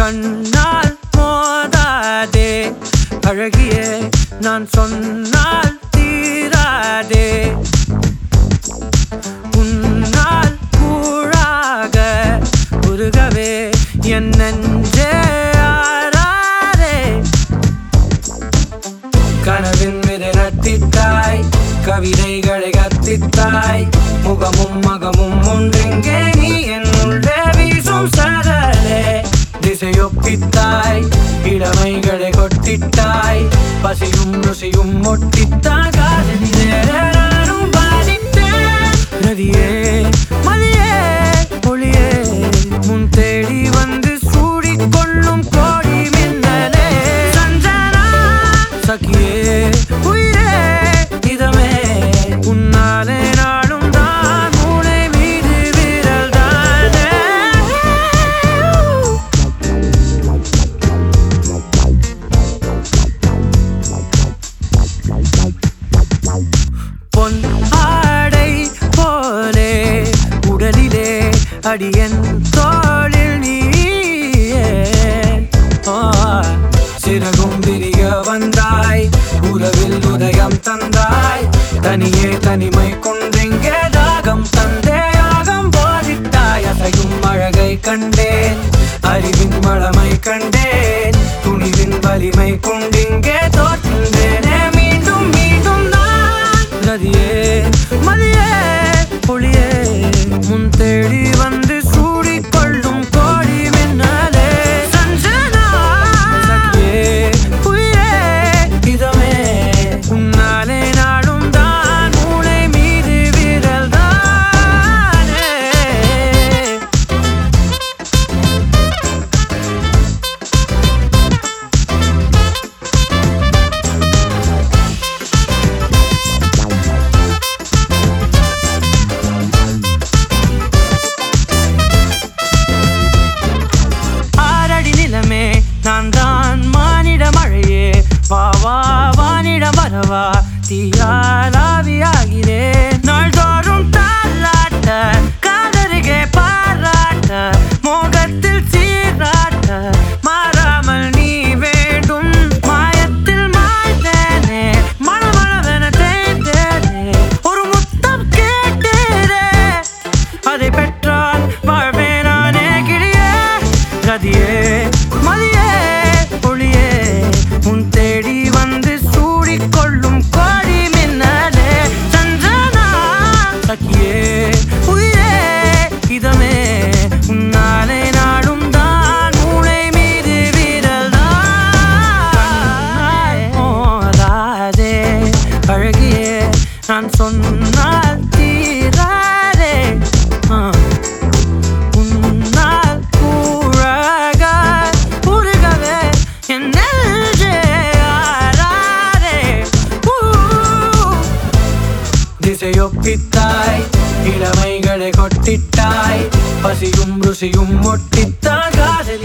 கண்ணால் மோதாதே அழகியே நான் சொன்னால் தீராதே உன்னால் கூழாக உருகவே என் நெஞ்சே ஆராரே கனவின் மீது நட்டித்தாய் கவிதைகளை கத்தித்தாய் முகமும் மகமும் ஒன்றெங்கே நீ என் உள்ளே வீசும் சகலே திசையொப்பித்தாய் இளமைகளை கொட்டிட்டாய் பசியும் ருசியும் ஒட்டித்தாய் காதலிலே நானும் பாதித்தேன் நதியே மதியே ஒளியே முன் தேடி வந்து சூடிக்கொள்ளும் கோடி மின்னலே சஞ்சனா சகியே உயிரே இதமே உன்னாலே நாளும் தான் மூளை மீது விரல் தானே பொன் ஆடை போலே உடலிலே அடியன் தோளில் நீயே ஆ, சிறகும் விரிய வந்தாய் உறவில் உதயம் தந்தாய் தனியே தனிமை கொண்டெங்கே தாகம் தந்தே யாகம் போதித்தாய் அசையும் அழகை கண்டேன் அறிவின் வளமை கண்டேன் துணிவின் வலிமை கொண்டிங்கே தோற்றுந்தேனே மீண்டும் மீண்டும் நான் நதியே மதியே ஒளியே முன் தேடி வந்து சூடிக்கொள்ளும் கோடி மின்னலே சஞ்சனா சகியே உயிரே இதமே உன்னாலே நாடும் தான் மூளை மீது விரல் தானே ஆறடி நிலமே நான் தான் மானிட மழையே வா வா வானிட வரவா தீயாலாவியாகிறேன் நாள்தோறும் தாளாட்ட காதருகே பாராட்ட மோகத்தில் சீராட்ட மாறாமல் நீ வேண்டும் மாயத்தில் மாய்த்தேனே மழமளவென தேய்த்தேனே ஒரு முத்தம் கேட்டேனே அதை பெற்றால் வாழ்வே நானே கிளியே ரதியே மதியே ஒளியே உன் தேடி வந்து சூடிக்கொள்ளும் கோடி மின்னலே சஞ்சனா சகியே உயிரே இதமே உன்னாலே நாடும் தான் மூளை மீது விரல் தான் மோதாதே அழகியே நான் சொன்னால் தீராதே ஆ. உன்னால் கூழாக உருகவே என் நெஞ்சே ஆராரே. ஊ. திசையொப்பித்தாய் இளமைகளை கொட்டிட்டாய் பசியும் ருசியும் ஒட்டித்தாய் காதலி